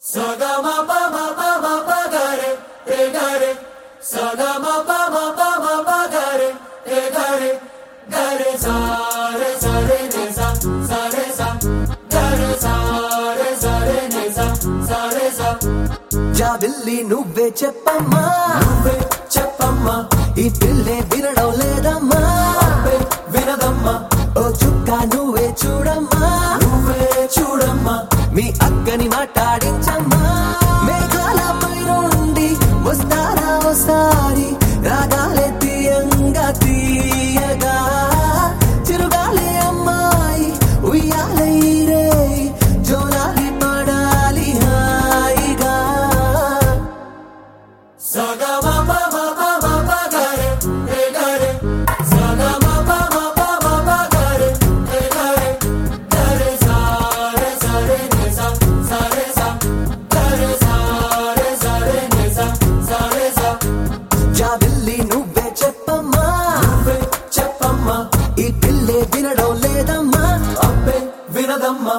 సగమ పమ పమ పగరే రే గరే సగమ పమ పమ పగరే రే గరే గరే సారే సరే నే సా సరే సా గరే సారే సరే నే సా సరే సా జాబిల్లి నువ్వే చెప్పమ్మా నువ్వే చెప్పమ్మా ఈ పిల్లే వినడం లేదమ్మా అబ్బే వినదమ్మా ఓ చుక్క నువ్వే చూడమ్మా నువ్వే చూడమ్మా మీ అక్కని మాట్లాడించమ్మా మేఘాల పైనుండి వస్తారా ఒకసారి రాగాలే తీయంగా తీయగా చిరుగాలే అమ్మాయి ఉయ్యాలే రే జోలాలి పడాలి హాయిగా సగమ పమ పమ పగరే రే గరే సగమ పమ పమ పగరే రే గరే గరే సారే సరే నే సా సరే సా గరే సారే సరే నే సా సరే సా జాబిల్లి నువ్వే చెప్పమ్మా నువ్వే చెప్పమ్మా ఈ పిల్లే వినడం లేదమ్మా అబ్బే వినదమ్మా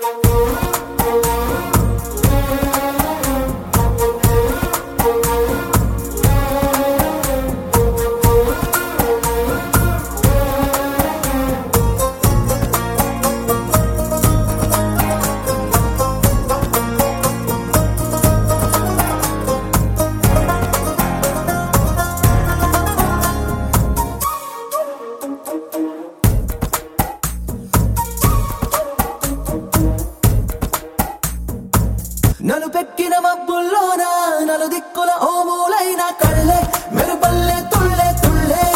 నలు పెట్టిన మబ్బుల్లోన నలు దిక్కుల ఓ మూలైన కళ్ళే మెరుపల్లె తుళ్ళే తుళ్ళే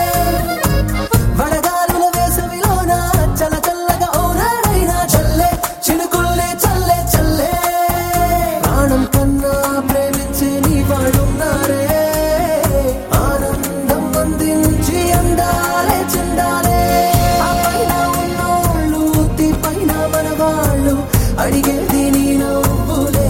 వడగాలుల వేసవిలోన చల్ల చల్లగా ఓ నాడైనా చల్లే చినుకుల్లే చల్లే చల్లే ప్రాణం కన్నా ప్రేమించే నీ వాడున్నారే ఆనందం అందించి అందాలే చెందాలే ఆ పైన ఉన్నోళ్ళు ఉత్తి పైన మన వాళ్ళు అడిగేది నీ నవ్వులే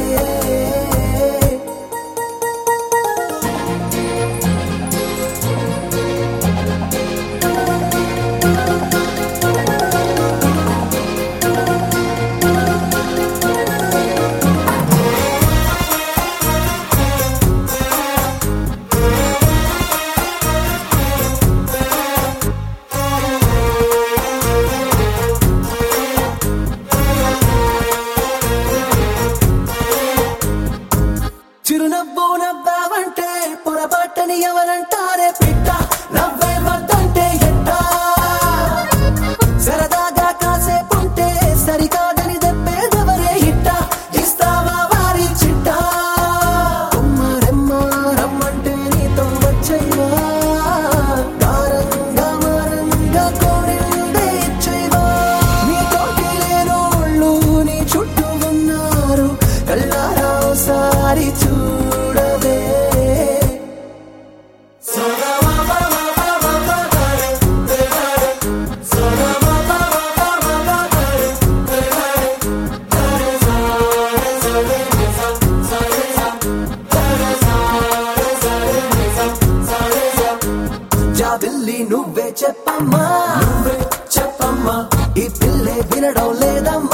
చిరునవ్వు నవ్వావంటే పొరపాటని ఎవరంటారే పిట్ట నవ్వే వద్దంటే ఎట్ట సరదాగా కాసేపుంటే సరికాదని దెబ్బేదెవరే ఇట్ట ఇస్తావా వారి చిట్ట కొమ్మరెమ్మ రమ్మంటే నీతో వచ్చైవా కారంగా మరంగా కోరిందే ఇచ్చేవా నీ తోటి లేనోళ్ళు నీ చుట్టూ ఉన్నారు కళ్ళారా ఒకసారి చూడవే సగమ పమ పమ పగరే రే గరే సగమ పమ పమ పగరే రే గరే గరే సారే సరే నే సా సరే సా గరే సారే సరే నే సా సరే సా జాబిల్లి నువ్వే చెప్పమ్మా నువ్వే చెప్పమ్మా ఈ పిల్లే వినడం లేదమ్మా